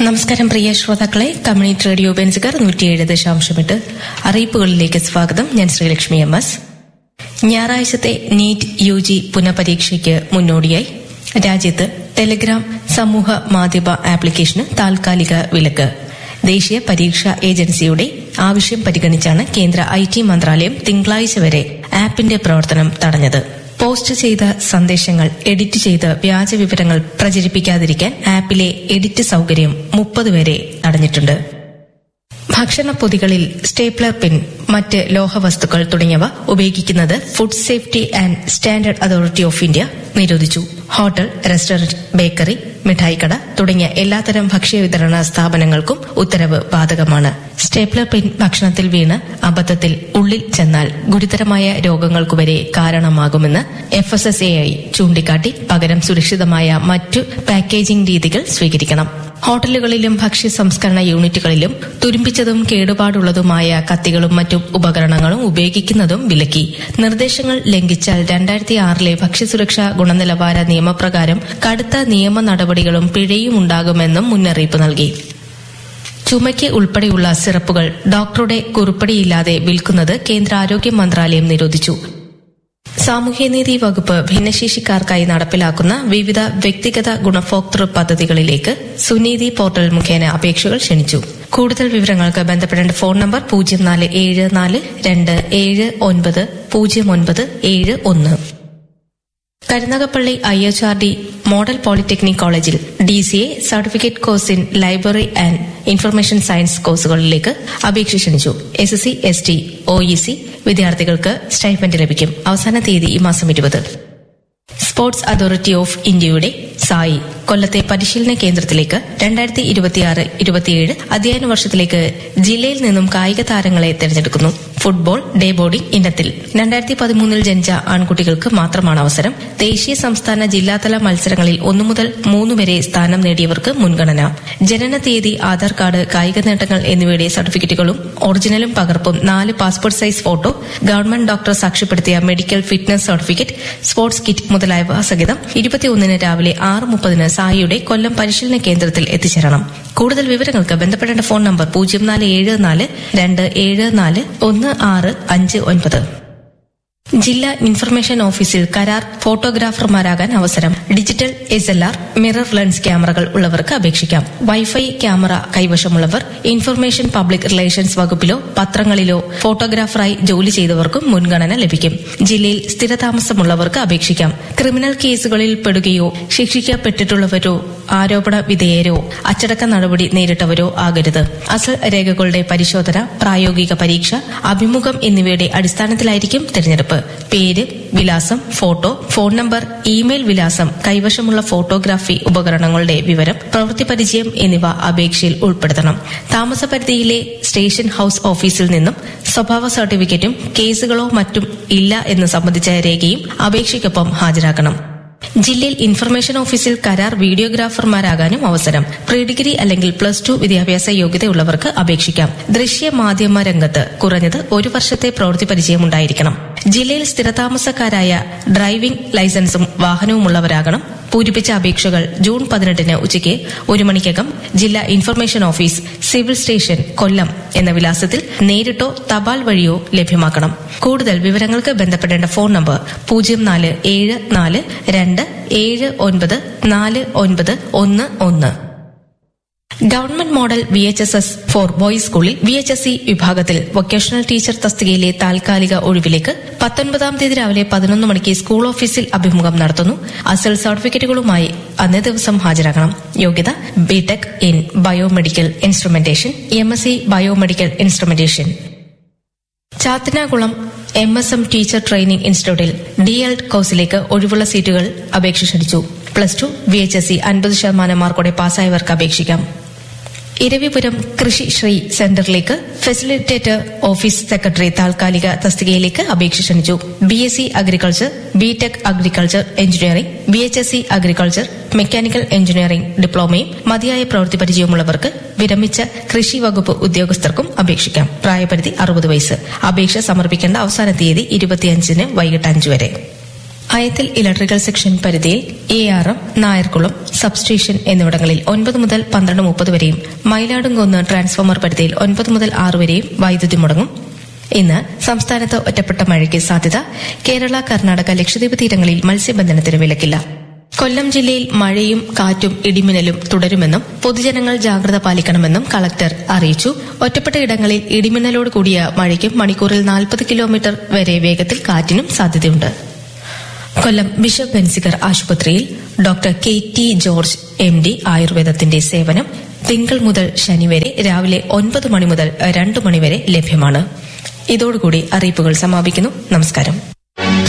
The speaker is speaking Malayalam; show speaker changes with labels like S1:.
S1: നമസ്കാരം പ്രിയ ശ്രോതാക്കളെ കമ്മ്യൂണിറ്റി റേഡിയോ ബെൻസുകാർ നൂറ്റിയേഴ് ദശാംശമെട്ട് അറിയിപ്പുകളിലേക്ക് സ്വാഗതം ഞാൻ ശ്രീലക്ഷ്മി എം എസ് ഞായറാഴ്ചത്തെ നീറ്റ് യു ജി പുനഃപരീക്ഷയ്ക്ക് മുന്നോടിയായി രാജ്യത്ത് ടെലിഗ്രാം സമൂഹ മാധ്യമ ആപ്ലിക്കേഷന് താൽക്കാലിക വിലക്ക് ദേശീയ പരീക്ഷാ ഏജൻസിയുടെ ആവശ്യം പരിഗണിച്ചാണ് കേന്ദ്ര ഐ ടി മന്ത്രാലയം തിങ്കളാഴ്ച വരെ ആപ്പിന്റെ പ്രവർത്തനം തടഞ്ഞത് പോസ്റ്റ് ചെയ്ത സന്ദേശങ്ങൾ എഡിറ്റ് ചെയ്ത് വ്യാജ വിവരങ്ങൾ പ്രചരിപ്പിക്കാതിരിക്കാൻ ആപ്പിലെ എഡിറ്റ് സൌകര്യം മുപ്പത് വരെ തടഞ്ഞിട്ടുണ്ട് ഭക്ഷണ പൊതികളിൽ സ്റ്റേപ്ലർ പിൻ മറ്റ് ലോഹവസ്തുക്കൾ തുടങ്ങിയവ ഉപയോഗിക്കുന്നത് food safety and standard authority of India നിരോധിച്ചു ഹോട്ടൽ റെസ്റ്റോറന്റ് ബേക്കറി മിഠായിക്കട തുടങ്ങിയ എല്ലാത്തരം ഭക്ഷ്യവിതരണ സ്ഥാപനങ്ങൾക്കും ഉത്തരവ് ബാധകമാണ് സ്റ്റേപ്ലർ പിൻ ഭക്ഷണത്തിൽ വീണ് അബദ്ധത്തിൽ ഉള്ളിൽ ചെന്നാൽ ഗുരുതരമായ രോഗങ്ങൾക്കു വരെ കാരണമാകുമെന്ന് F S S A I ചൂണ്ടിക്കാട്ടി പകരം സുരക്ഷിതമായ മറ്റു പാക്കേജിംഗ് രീതികൾ സ്വീകരിക്കണം ഹോട്ടലുകളിലും ഭക്ഷ്യ സംസ്കരണ യൂണിറ്റുകളിലും തുരുമ്പിച്ചതും കേടുപാടുള്ളതുമായ കത്തികളും മറ്റു ഉപകരണങ്ങളും ഉപയോഗിക്കുന്നതും വിലക്കി നിർദ്ദേശങ്ങൾ ലംഘിച്ചാൽ രണ്ടായിരത്തി ആറിലെ ഭക്ഷ്യസുരക്ഷാ ഗുണനിലവാര നിയമപ്രകാരം കടുത്ത നിയമ നടപടികളും പിഴയും ഉണ്ടാകുമെന്നും മുന്നറിയിപ്പ് നൽകി ചുമയ്ക്ക് ഉൾപ്പെടെയുള്ള സിറപ്പുകൾ ഡോക്ടറുടെ കുറിപ്പടിയില്ലാതെ വിൽക്കുന്നത് കേന്ദ്ര ആരോഗ്യ മന്ത്രാലയം നിരോധിച്ചു സാമൂഹ്യനീതി വകുപ്പ് ഭിന്നശേഷിക്കാർക്കായി നടപ്പിലാക്കുന്ന വിവിധ വ്യക്തിഗത ഗുണഭോക്തൃ പദ്ധതികളിലേക്ക് സുനീതി പോർട്ടൽ മുഖേന അപേക്ഷകൾ ക്ഷണിച്ചു കൂടുതൽ വിവരങ്ങൾക്ക് ബന്ധപ്പെടേണ്ട ഫോൺ നമ്പർ പൂജ്യം നാല് ഏഴ് നാല് രണ്ട് ഏഴ് ഒൻപത് പൂജ്യം ഒൻപത് ഏഴ് ഒന്ന് Karunagappally I H R D model polytechnic കോളേജിൽ D C A certificate course in library and information science കോഴ്സുകളിലേക്ക് അപേക്ഷ ക്ഷണിച്ചു S S C S T O E C വിദ്യാർത്ഥികൾക്ക് സ്റ്റൈഫൻഡ് ലഭിക്കും അവസാന തീയതി ഈ മാസം ഇരുപത് സ്പോർട്സ് അതോറിറ്റി ഓഫ് ഇന്ത്യയുടെ സായി കൊല്ലത്തെ പരിശീലന കേന്ദ്രത്തിലേക്ക് രണ്ടായിരത്തി ഇരുപത്തിയാറ് ഇരുപത്തിയേഴ് അധ്യയന വർഷത്തിലേക്ക് ജില്ലയിൽ നിന്നും കായിക താരങ്ങളെ തെരഞ്ഞെടുക്കുന്നു ഫുട്ബോൾ ഡേ ബോർഡിംഗ് ഇനത്തിൽ രണ്ടായിരത്തി പതിമൂന്നിൽ ജനിച്ച ആൺകുട്ടികൾക്ക് മാത്രമാണ് അവസരം ദേശീയ സംസ്ഥാന ജില്ലാതല മത്സരങ്ങളിൽ ഒന്നു മുതൽ മൂന്ന് വരെ സ്ഥാനം നേടിയവർക്ക് മുൻഗണന ജനന തീയതി ആധാർ കാർഡ് കായിക നേട്ടങ്ങൾ എന്നിവയുടെ സർട്ടിഫിക്കറ്റുകളും ഒറിജിനലും പകർപ്പും നാല് passport size photo government doctor സാക്ഷ്യപ്പെടുത്തിയ medical fitness certificate sports kit മുതലായവ സഹിതം ഇരുപത്തിയൊന്നിന് രാവിലെ ആറ് മുപ്പതിന് സായിയുടെ കൊല്ലം പരിശീലന കേന്ദ്രത്തിൽ എത്തിച്ചേരണം കൂടുതൽ വിവരങ്ങൾക്ക് ബന്ധപ്പെടേണ്ട ഫോൺ നമ്പർ പൂജ്യം നാല് ഏഴ് നാല് രണ്ട് ഏഴ് നാല് ഒന്ന് ആറ് അഞ്ച് ഒൻപത് ജില്ലാ ഇൻഫർമേഷൻ ഓഫീസിൽ കരാർ ഫോട്ടോഗ്രാഫർമാരാകാൻ അവസരം digital S L R mirror lens ക്യാമറകൾ ഉള്ളവർക്ക് അപേക്ഷിക്കാം വൈഫൈ ക്യാമറ കൈവശമുള്ളവർ ഇൻഫർമേഷൻ പബ്ലിക് റിലേഷൻസ് വകുപ്പിലോ പത്രങ്ങളിലോ ഫോട്ടോഗ്രാഫറായി ജോലി ചെയ്തവർക്കും മുൻഗണന ലഭിക്കും ജില്ലയിൽ സ്ഥിരതാമസമുള്ളവർക്ക് അപേക്ഷിക്കാം ക്രിമിനൽ കേസുകളിൽ പെടുകയോ ശിക്ഷിക്കപ്പെട്ടിട്ടുള്ളവരോ ആരോപണ വിധേയരോ അച്ചടക്ക നടപടി നേരിട്ടവരോ ആകരുത് അസൽ രേഖകളുടെ പരിശോധന പ്രായോഗിക പരീക്ഷ അഭിമുഖം എന്നിവയുടെ അടിസ്ഥാനത്തിലായിരിക്കും തിരഞ്ഞെടുപ്പ് പേര് വിലാസം ഫോട്ടോ ഫോൺ നമ്പർ ഇമെയിൽ വിലാസം കൈവശമുള്ള ഫോട്ടോഗ്രാഫി ഉപകരണങ്ങളുടെ വിവരം പ്രവൃത്തി പരിചയം എന്നിവ അപേക്ഷയിൽ ഉൾപ്പെടുത്തണം താമസപരിധിയിലെ സ്റ്റേഷൻ ഹൌസ് ഓഫീസിൽ നിന്നും സ്വഭാവ സർട്ടിഫിക്കറ്റും കേസുകളോ മറ്റും ഇല്ല എന്ന് സംബന്ധിച്ച രേഖയും അപേക്ഷയ്ക്കൊപ്പം ഹാജരാക്കണം ജില്ലയിൽ ഇൻഫർമേഷൻ ഓഫീസിൽ കരാർ വീഡിയോഗ്രാഫർമാരാകാനും അവസരം പ്രീ ഡിഗ്രി അല്ലെങ്കിൽ പ്ലസ് ടു വിദ്യാഭ്യാസ യോഗ്യതയുള്ളവർക്ക് അപേക്ഷിക്കാം ദൃശ്യ മാധ്യമ രംഗത്ത് കുറഞ്ഞത് ഒരു വർഷത്തെ പ്രവൃത്തി പരിചയമുണ്ടായിരിക്കണം ജില്ലയിൽ സ്ഥിരതാമസക്കാരായ ഡ്രൈവിംഗ് ലൈസൻസും വാഹനവുമുള്ളവരാകണം പൂരിപ്പിച്ച അപേക്ഷകൾ ജൂൺ പതിനെട്ടിന് ഉച്ചയ്ക്ക് ഒരു മണിക്കകം ജില്ലാ information office civil station Kollam എന്ന വിലാസത്തിൽ നേരിട്ടോ തപാൽ വഴിയോ ലഭ്യമാക്കണം കൂടുതൽ വിവരങ്ങൾക്ക് ബന്ധപ്പെടേണ്ട ഫോൺ നമ്പർ പൂജ്യം നാല് ഏഴ് നാല് രണ്ട് ഏഴ് ഒൻപത് നാല് ഒൻപത് ഒന്ന് ഒന്ന് government model V H S S for boys സ്കൂളിൽ വി എച്ച് എസ് സി വിഭാഗത്തിൽ വൊക്കേഷണൽ ടീച്ചർ തസ്തികയിലെ താൽക്കാലിക ഒഴിവിലേക്ക് പത്തൊൻപതാം തീയതി രാവിലെ പതിനൊന്ന് മണിക്ക് സ്കൂൾ ഓഫീസിൽ അഭിമുഖം നടത്തുന്നു അസൽ സർട്ടിഫിക്കറ്റുകളുമായി അന്നേ ദിവസം ഹാജരാകണം യോഗ്യത B Tech in biomedical instrumentation M S C biomedical instrumentation Chathanakulam M S M teacher training ഇൻസ്റ്റിറ്റ്യൂട്ടിൽ ഡി എൽ കോഴ്സിലേക്ക് ഒഴിവുള്ള സീറ്റുകൾ അപേക്ഷ ക്ഷണിച്ചു plus two V H S C അൻപത് ശതമാനം മാർക്കോടെ പാസ്സായവർക്ക് അപേക്ഷിക്കാം ഇരവിപുരം കൃഷി ശ്രീ സെന്ററിലേക്ക് ഫെസിലിറ്റേറ്റർ ഓഫീസ് സെക്രട്ടറി താൽക്കാലിക തസ്തികയിലേക്ക് അപേക്ഷ ക്ഷണിച്ചു B S C agriculture B tech agriculture engineering B H S C agriculture mechanical engineering ഡിപ്ലോമയും മതിയായ പ്രവൃത്തി പരിചയമുള്ളവർക്ക് വിരമിച്ച കൃഷി വകുപ്പ് ഉദ്യോഗസ്ഥർക്കും അപേക്ഷിക്കാം പ്രായപരിധി അറുപത് വയസ്സ് അപേക്ഷ സമർപ്പിക്കേണ്ട അവസാന തീയതി ഇരുപത്തിയഞ്ചിന് വൈകിട്ട് അഞ്ച് വരെ അയത്തിൽ ഇലക്ട്രിക്കൽ സെക്ഷൻ പരിധിയിൽ A R M Nayarkulam substation എന്നിവിടങ്ങളിൽ ഒൻപത് മുതൽ പന്ത്രണ്ട് മുപ്പത് വരെയും മയിലാടുംകുന്ന് ട്രാൻസ്ഫോമർ പരിധിയിൽ ഒൻപത് മുതൽ ആറ് വരെയും വൈദ്യുതി മുടങ്ങും ഇന്ന് സംസ്ഥാനത്ത് ഒറ്റപ്പെട്ട മഴയ്ക്ക് സാധ്യത കേരള കർണാടക ലക്ഷദ്വീപ് തീരങ്ങളിൽ മത്സ്യബന്ധനത്തിന് വിലക്കില്ല കൊല്ലം ജില്ലയിൽ മഴയും കാറ്റും ഇടിമിന്നലും തുടരുമെന്നും പൊതുജനങ്ങൾ ജാഗ്രത പാലിക്കണമെന്നും കളക്ടർ അറിയിച്ചു ഒറ്റപ്പെട്ട ഇടങ്ങളിൽ ഇടിമിന്നലോട് കൂടിയ മഴയ്ക്കും മണിക്കൂറിൽ നാൽപ്പത് കിലോമീറ്റർ വരെ വേഗത്തിൽ കാറ്റിനും സാധ്യതയുണ്ട് കൊല്ലം ബിഷപ്പ് ബെൻസിഗർ ആശുപത്രിയിൽ doctor K T George M D ആയുർവേദത്തിന്റെ സേവനം തിങ്കൾ മുതൽ ശനി വരെ രാവിലെ ഒൻപത് മണി മുതൽ രണ്ട് മണിവരെ ലഭ്യമാണ് ഇതോടുകൂടി അറിയിപ്പുകൾ സമാപിക്കുന്നു നമസ്കാരം